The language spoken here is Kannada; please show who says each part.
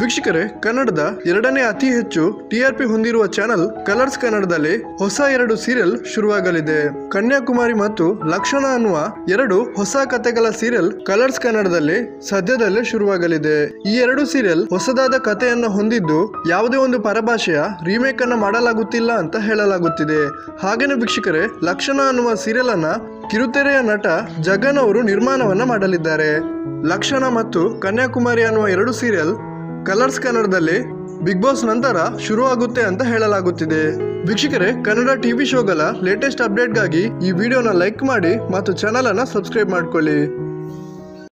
Speaker 1: ವೀಕ್ಷಕರೇ ಕನ್ನಡದ ಎರಡನೇ ಅತಿ ಹೆಚ್ಚು ಟಿಆರ್ಪಿ ಹೊಂದಿರುವ ಚಾನೆಲ್ ಕಲರ್ಸ್ ಕನ್ನಡದಲ್ಲಿ ಹೊಸ ಎರಡು ಸೀರಿಯಲ್ ಶುರುವಾಗಲಿದೆ ಕನ್ಯಾಕುಮಾರಿ ಮತ್ತು ಲಕ್ಷಣ ಅನ್ನುವ ಎರಡು ಹೊಸ ಕಥೆಗಳ ಸೀರಿಯಲ್ ಕಲರ್ಸ್ ಕನ್ನಡದಲ್ಲಿ ಸದ್ಯದಲ್ಲೇ ಶುರುವಾಗಲಿದೆ ಈ ಎರಡು ಸೀರಿಯಲ್ ಹೊಸದಾದ ಕಥೆಯನ್ನು ಹೊಂದಿದ್ದು ಯಾವುದೇ ಒಂದು ಪರಭಾಷೆಯ ರೀಮೇಕ್ ಅನ್ನ ಮಾಡಲಾಗುತ್ತಿಲ್ಲ ಅಂತ ಹೇಳಲಾಗುತ್ತಿದೆ ಹಾಗೇನೆ ವೀಕ್ಷಕರೇ ಲಕ್ಷಣ ಅನ್ನುವ ಸೀರಿಯಲ್ ಅನ್ನ ಕಿರುತೆರೆಯ ನಟ ಜಗನ್ ಅವರು ನಿರ್ಮಾಣವನ್ನ ಮಾಡಲಿದ್ದಾರೆ ಲಕ್ಷಣ ಮತ್ತು ಕನ್ಯಾಕುಮಾರಿ ಅನ್ನುವ ಎರಡು ಸೀರಿಯಲ್ ಕಲರ್ಸ್ ಕನ್ನಡದಲ್ಲಿ ಬಿಗ್ ಬಾಸ್ ನಂತರ ಶುರುವಾಗುತ್ತೆ ಅಂತ ಹೇಳಲಾಗುತ್ತಿದೆ ವೀಕ್ಷಕರೇ ಕನ್ನಡ ಟಿವಿ ಶೋಗಳ ಲೇಟೆಸ್ಟ್ ಅಪ್ಡೇಟ್ಗಾಗಿ ಈ ವಿಡಿಯೋನ ಲೈಕ್ ಮಾಡಿ ಮತ್ತು ಚಾನಲ್ ಅನ್ನ ಸಬ್ಸ್ಕ್ರೈಬ್ ಮಾಡ್ಕೊಳ್ಳಿ